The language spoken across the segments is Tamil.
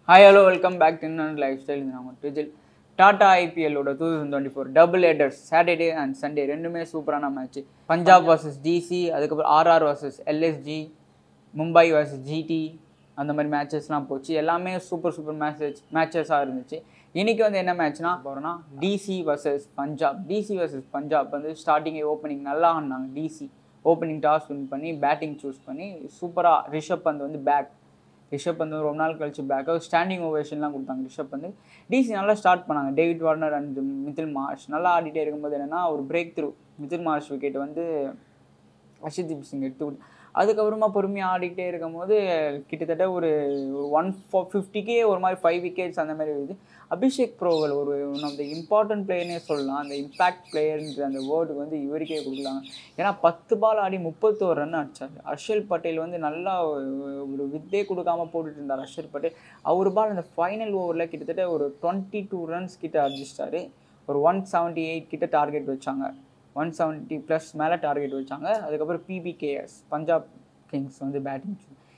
hi hello welcome back to இன்னொரு லைஃப் ஸ்டைல் நம்ம டிஜில் டாடா ஐபிஎல்லோட two thousand twenty four double headers Saturday and Sunday ரெண்டுமே சூப்பரான மேட்ச் பஞ்சாப் வர்சஸ் டிசி அதுக்கப்புறம் RR versus LSG Mumbai versus GT அந்த மாதிரி மேட்சஸ்லாம் போச்சு எல்லாமே சூப்பர் சூப்பர் மேட்சஸ் மேட்சஸாக இருந்துச்சு இன்னைக்கு வந்து என்ன மேட்ச்னா போகிறோன்னா DC versus Punjab DC versus Punjab வந்து ஸ்டார்டிங்கே ஓப்பனிங் நல்லா ஆடினாங்க டிசி ஓப்பனிங் டாஸ் வின் பண்ணி பேட்டிங் சூஸ் பண்ணி சூப்பராக ரிஷப் பந்த் வந்து பேக் ரிஷப் வந்து ரொம்ப நாள் கழிச்சு பேக்காக ஸ்டாண்டிங் ஓவேஷன்லாம் கொடுத்தாங்க ரிஷப் வந்து டிசி நல்லா ஸ்டார்ட் பண்ணாங்க David Warner and Mitchell Marsh நல்லா ஆடிட்டே இருக்கும்போது என்னென்னா ஒரு breakthrough Mitchell Marsh wicket வந்து அர்ஷதீப் சிங் எடுத்து விட்டு அதுக்கப்புறமா பொறுமையாக ஆடிக்கிட்டே இருக்கும்போது கிட்டத்தட்ட ஒரு ஒன் ஃபோ ஃபிஃப்டிக்கே ஒரு மாதிரி ஃபைவ் விக்கெட்ஸ் அந்த மாதிரி வருது அபிஷேக் ப்ரோவல் ஒரு ஒன் ஆஃப் த இம்பார்ட்டன்ட் பிளேயர்னே சொல்லலாம் அந்த இம்பாக்ட் பிளேயர்ன்ற அந்த வேர்டுக்கு வந்து இவருக்கே கொடுக்கலாங்க ஏன்னா பத்து பால் ஆடி முப்பத்தோரு ரன் அடிச்சார் ஹர்ஷல் பட்டேல் வந்து நல்லா ஒரு வித்தே கொடுக்காம போட்டுட்டு இருந்தார் ஹர்ஷல் பட்டேல் அவர் பால் அந்த ஃபைனல் ஓவரில் கிட்டத்தட்ட ஒரு டுவெண்ட்டி டூ ரன்ஸ் கிட்ட அடிச்சிட்டாரு ஒரு ஒன் செவன்ட்டி எயிட் கிட்ட டார்கெட் வச்சாங்க ஒன் செவன்ட்டி ப்ளஸ் மேலே டார்கெட் வச்சாங்க அதுக்கப்புறம் பிபிகேஎஸ் பஞ்சாப் கிங்ஸ் வந்து பேட்டிங்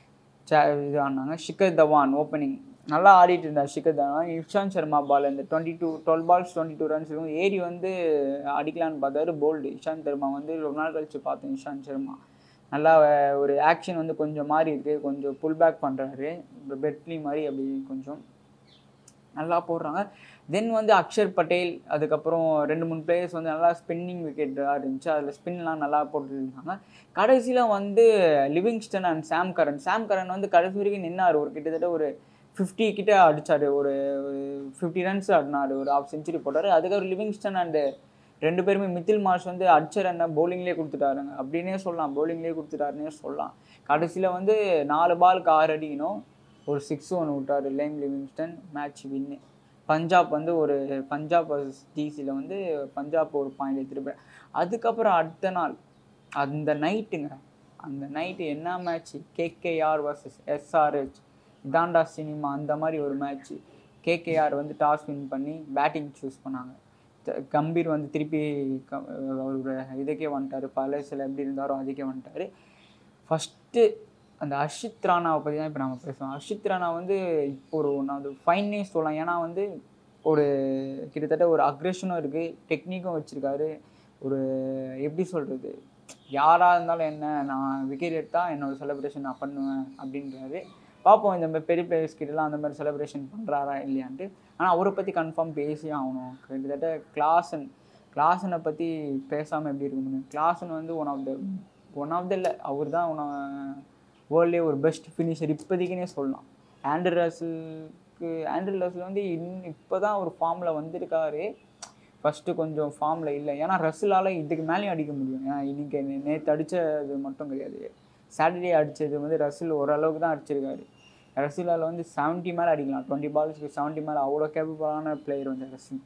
இது ஆடினாங்க ஷிகர் தவான் ஓப்பனிங் நல்லா ஆடிட்டு இருந்தார் ஷிகர் தவான் இஷாந்த் சர்மா பால் இந்த twenty two twelve balls twenty two runs இருக்கும் ஏரி வந்து அடிக்கலான்னு பார்த்தாரு போல்டு இஷாந்த் சர்மா வந்து ரொம்ப நாள் கழிச்சு பார்த்தேன் இஷாந்த் சர்மா நல்லா ஒரு ஆக்ஷன் வந்து கொஞ்சம் மாறி இருக்குது கொஞ்சம் புல் பேக் பண்ணுறாரு பெட்லி மாதிரி அப்படி கொஞ்சம் நல்லா போடுறாங்க தென் வந்து அக்ஷர் பட்டேல் அதுக்கப்புறம் ரெண்டு மூணு பிளேயர்ஸ் வந்து நல்லா ஸ்பின்னிங் விக்கெட்டாக இருந்துச்சு அதில் ஸ்பின்லாம் நல்லா போட்டுருந்தாங்க கடைசியில் வந்து Livingstone and Sam Curran Sam Curran வந்து கடைசி வரைக்கும் நின்னார் ஒரு கிட்டத்தட்ட ஒரு ஃபிஃப்டி கிட்ட அடித்தார் ஒரு ஃபிஃப்டி ரன்ஸ் ஆடினார் ஒரு ஆஃப் செஞ்சுரி போட்டார் அதுக்கப்புறம் லிவிங்ஸ்டன் அண்டு ரெண்டு பேருமே மித்தில் மார்ஷ் வந்து அடிச்ச ரன்னை பவுலிங்லேயே கொடுத்துட்டாருங்க அப்படின்னே சொல்லலாம் பவுலிங்லேயே கொடுத்துட்டாருன்னே சொல்லலாம் கடைசியில் வந்து நாலு பாலுக்கு ஆறு அடிக்கணும் ஒரு சிக்ஸ் ஒன்று விட்டார் லேம் லிவிங்ஸ்டன் மேட்ச் வின்னு பஞ்சாப் வந்து ஒரு பஞ்சாப் டிசியில் வந்து பஞ்சாப் ஒரு பாயிண்ட் எடுத்துகிட்டு போய் அதுக்கப்புறம் அடுத்த நாள் அந்த நைட்டுங்க அந்த நைட்டு என்ன மேட்ச்சு கேகேஆர் வர்சஸ் எஸ்ஆர்ஹெச் இதாண்டா சினிமா அந்த மாதிரி ஒரு மேட்ச்சு கேகேஆர் வந்து டாஸ் வின் பண்ணி பேட்டிங் சூஸ் பண்ணாங்க கம்பீர் வந்து திருப்பி அவரோட இதுக்கே வந்துட்டார் பழசில் எப்படி இருந்தாரோ அதுக்கே வந்துட்டார் ஃபஸ்ட்டு அந்த அர்ஷித் ராணாவை பற்றி தான் இப்போ நம்ம பேசுவோம் அர்ஷித் ராணா வந்து இப்போ ஒரு நான் அது ஃபைன்னே சொல்லலாம் ஏன்னா வந்து ஒரு கிட்டத்தட்ட ஒரு அக்ரெஷனும் இருக்குது டெக்னிக்கும் வச்சுருக்காரு ஒரு எப்படி சொல்கிறது யாராக இருந்தாலும் என்ன நான் விக்கெட் எடுத்தால் என்னோடய செலிப்ரேஷன் நான் பண்ணுவேன் அப்படின்றாரு பார்ப்போம் இந்த மாதிரி பெரிய பிளேயர்ஸ் கிட்டலாம் அந்த மாதிரி செலிப்ரேஷன் பண்ணுறாரா இல்லையான்ட்டு ஆனால் அவரை பற்றி கன்ஃபார்ம் பேசி ஆகணும் கிட்டத்தட்ட கிளாஸன் கிளாஸனை பற்றி பேசாமல் எப்படி இருக்க முடியும் கிளாஸன் வந்து one of the one of the இல்லை அவர் தான் ஒன் வேர்ல்ட்லேயே ஒரு பெஸ்ட் ஃபினிஷர் இப்போதைக்குனே சொல்லலாம் ஆண்ட்ரு ரசலுக்கு ஆண்ட்ரு ரசல் வந்து இன் இப்போ தான் ஒரு ஃபார்மில் வந்திருக்காரு ஃபஸ்ட்டு கொஞ்சம் ஃபார்மில் இல்லை ஏன்னா ரசிலால் இதுக்கு மேலேயும் அடிக்க முடியும் ஏன்னா இன்றைக்கி நேற்று அடித்தது மட்டும் கிடையாது சாட்டர்டே அடித்தது வந்து ரசில் ஓரளவுக்கு தான் அடிச்சிருக்காரு ரசிலால் வந்து செவன்ட்டி மேலே அடிக்கலாம் டுவெண்ட்டி பால்ஸ்க்கு செவன்ட்டி மேலே அவ்வளோ கேப்பபிளான பிளேயர் வந்து ரசில்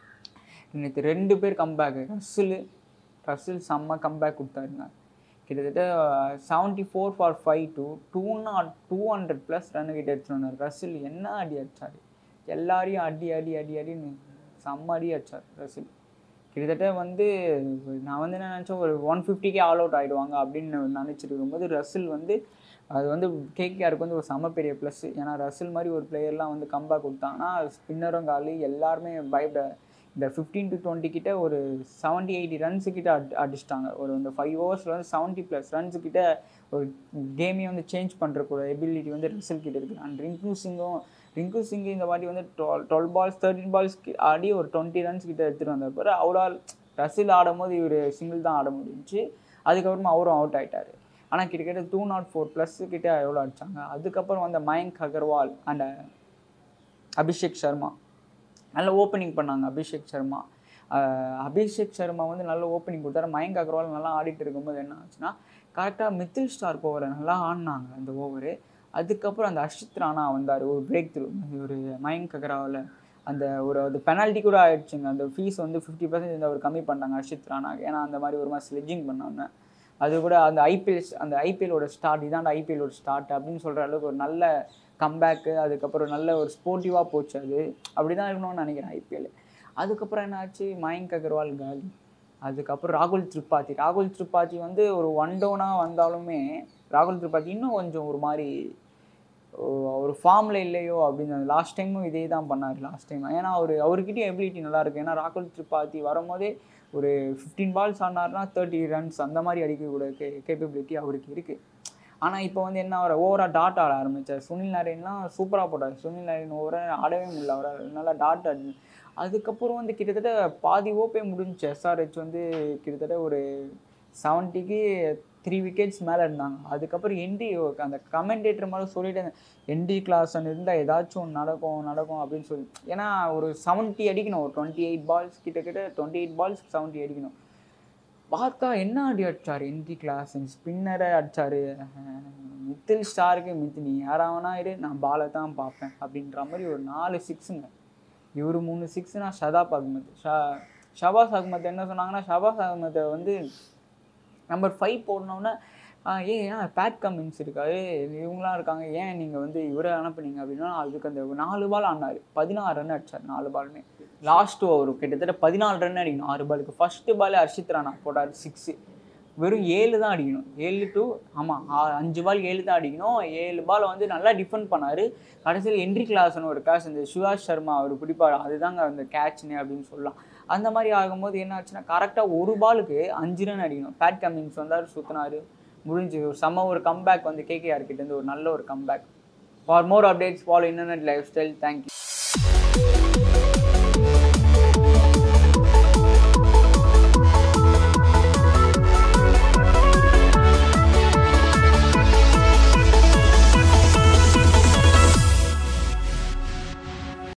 நேற்று ரெண்டு பேர் கம்பேக்கு ரசில் ரசில் செம்ம கம்பேக் கொடுத்தாருங்க கிட்டத்தட்ட seventy four for five two two not two hundred plus run கிட்ட எடுத்துட்டு வந்தார் ரசில் என்ன அடி அடித்தார் எல்லாரையும் அடி அடி அடி அடின்னு செம்ம அடி அடித்தார் ரசில் கிட்டத்தட்ட வந்து நான் வந்து என்ன நினச்சேன் ஒரு ஒன் ஃபிஃப்டிக்கே ஆல் அவுட் ஆகிடுவாங்க அப்படின்னு நினச்சிட்டு இருக்கும்போது ரசில் வந்து அது வந்து கேகேஆருக்கு வந்து ஒரு செம்ம பெரிய ப்ளஸ் ஏன்னா ரசில் மாதிரி ஒரு பிளேயர்லாம் வந்து கம்பேக் கொடுத்தாங்கன்னா ஸ்பின்னரும் காலி எல்லாருமே பயப்பட இந்த ஃபிஃப்டீன் டு டுவெண்ட்டி கிட்ட ஒரு செவன்ட்டி எயிட்டி ரன்ஸு கிட்ட அடி அடிச்சிட்டாங்க ஒரு இந்த ஃபைவ் ஓவர்ஸில் வந்து செவன்ட்டி ப்ளஸ் ரன்ஸு கிட்ட ஒரு கேமையும் வந்து சேஞ்ச் பண்ணுறக்கூட எபிலிட்டி வந்து ரிசல்ட் கிட்ட இருக்குது அண்ட் ரிங்கு சிங்கும் ரிங்கு சிங் இந்த வாட்டி வந்து twelve twelve balls thirteen balls ஆடி ஒரு டுவெண்ட்டி ரன்ஸ் கிட்ட எடுத்துகிட்டு வந்தார் பாரு அவரால் ரசில் ஆடும் போது இவர் சிங்கிள் தான் ஆட முடிஞ்சிச்சு அதுக்கப்புறமா அவரும் அவுட் ஆகிட்டார் ஆனால் கிட்டத்தட்ட டூ நாட் ஃபோர் ப்ளஸ் கிட்ட எவ்வளோ அடித்தாங்க அதுக்கப்புறம் வந்த மயங்க் அகர்வால் அண்ட் அபிஷேக் சர்மா நல்ல ஓப்பனிங் பண்ணாங்க அபிஷேக் சர்மா அபிஷேக் சர்மா வந்து நல்ல ஓப்பனிங் கொடுத்தாரு மயங்க் அகர்வால் நல்லா ஆடிட்டு இருக்கும்போது என்ன ஆச்சுன்னா கரெக்டாக மித்தில் ஸ்டார்க் ஓவரை நல்லா ஆடினாங்க அந்த ஓவரு அதுக்கப்புறம் அந்த அர்ஷித் ராணா வந்தார் ஒரு பிரேக் த்ரூ ஒரு மயங்க் அகர்வால் அந்த ஒரு அது பெனால்ட்டி கூட ஆயிடுச்சுங்க அந்த ஃபீஸ் வந்து ஃபிஃப்டி பர்சன்டேஜ் அவர் கம்மி பண்ணாங்க அர்ஷித் ராணாக்கு ஏன்னா அந்த மாதிரி ஒரு மாதிரி ஸ்லெட்ஜிங் பண்ணாங்க அது கூட அந்த ஐபிஎல் அந்த ஐபிஎலோட ஸ்டார்ட் இதான் ஐபிஎலோட ஸ்டார்ட் அப்படின்னு சொல்கிற அளவுக்கு ஒரு நல்ல கம்பேக்கு அதுக்கப்புறம் நல்ல ஒரு ஸ்போர்ட்டிவாக போச்சு அது அப்படி தான் இருக்கணும்னு நினைக்கிறேன் ஐபிஎல் அதுக்கப்புறம் என்னாச்சு மயங்க் அகர்வால் காலி அதுக்கப்புறம் ராகுல் திரிபாதி ராகுல் திரிபாதி வந்து ஒரு ஒன் டவுனாக வந்தாலுமே ராகுல் திரிபாதி இன்னும் கொஞ்சம் ஒரு மாதிரி ஒரு ஃபார்மில் இல்லையோ அப்படின்னு லாஸ்ட் டைமும் இதே தான் பண்ணார் லாஸ்ட் டைம் ஏன்னா அவர் அவர்கிட்டயும் எபிலிட்டி நல்லா இருக்கு ஏன்னா ராகுல் திரிபாதி வரும்போதே ஒரு ஃபிஃப்டீன் பால்ஸ் ஆனார்னா தேர்ட்டி ரன்ஸ் அந்த மாதிரி அடிக்கக்கூடிய கே கேப்பபிலிட்டி அவருக்கு இருக்குது ஆனால் இப்போ வந்து என்ன அவர் ஓவராக டாட் ஆட ஆரம்பித்தார் சுனில் நரேன்லாம் சூப்பராக போட்டார் சுனில் நரேன் ஓவராக ஆடவே முடியல அவரால் நல்லா டாட் ஆடி அதுக்கப்புறம் வந்து கிட்டத்தட்ட பாதி ஓப்பே முடிஞ்சுச்சு எஸ்ஆர்ஹெச் வந்து கிட்டத்தட்ட ஒரு செவன்ட்டிக்கு த்ரீ விக்கெட்ஸ் மேலே இருந்தாங்க அதுக்கப்புறம் என்டி அந்த கமெண்டேட்டர் மாதிரி சொல்லிட்டு என்டி கிளாஸ் இருந்தால் ஏதாச்சும் ஒன்று நடக்கும் நடக்கும் அப்படின்னு சொல்லி ஏன்னா ஒரு செவன்ட்டி அடிக்கணும் ஒரு டுவெண்ட்டி எயிட் பால்ஸ் கிட்டத்தட்ட டுவெண்ட்டி எயிட் பால்ஸ் செவன்ட்டி அடிக்கணும் பார்த்தா என்ன அடி அடிச்சார் என்டி கிளாஸ் ஸ்பின்னரை அடிச்சாரு அஹ் மித்தில் ஸ்டாருக்கு மித்து நீ யாராவனா இரு நான் பாலை தான் பார்ப்பேன் அப்படின்ற மாதிரி ஒரு நாலு சிக்ஸுங்க இவர் மூணு சிக்ஸ்னா ஷதாப் அகமது ஷா ஷபாஸ் அகமது என்ன சொன்னாங்கன்னா ஷபாஸ் அகமதை வந்து நம்பர் ஃபைவ் போடணுன்னா ஏன் ஏன் பேட் கமின்ஸ் இருக்காரு இவங்களாம் இருக்காங்க ஏன் நீங்கள் வந்து இவரை அனுப்புனீங்க அப்படின்னா அதுக்கு அந்த நாலு பால் ஆனார் பதினாறு ரன் அடிச்சார் நாலு பாலுமே லாஸ்ட் ஓவர் கிட்டத்தட்ட பதினாலு ரன் அடிக்கணும் ஆறு பாலுக்கு ஃபஸ்ட்டு பால் ஹர்ஷித் ராணா போட்டார் சிக்ஸு வெறும் ஏழு தான் அடிக்கணும் ஏழு டு ஆமாம் அஞ்சு பால் ஏழு தான் அடிக்கணும் ஏழு பால் வந்து நல்லா டிஃபெண்ட் பண்ணார் கடைசியில் என்ட்ரி கிளாஸ்னு ஒரு கேட்ச் இந்த சிவாஷ் சர்மா அவர் பிடிப்பார் அதுதாங்க அந்த கேட்ச்னு அப்படின்னு சொல்லலாம் அந்த மாதிரி ஆகும்போது என்ன ஆச்சுன்னா கரெக்டாக ஒரு பாலுக்கு அஞ்சு ரன் அடிக்கணும் பேட் கமின்ஸ் வந்தார் சுற்றினார் முடிஞ்சு ஒரு செம்ம ஒரு கம்பேக் வந்து கேகேஆர் கிட்டேருந்து ஒரு நல்ல ஒரு comeback for more updates follow internet lifestyle thank you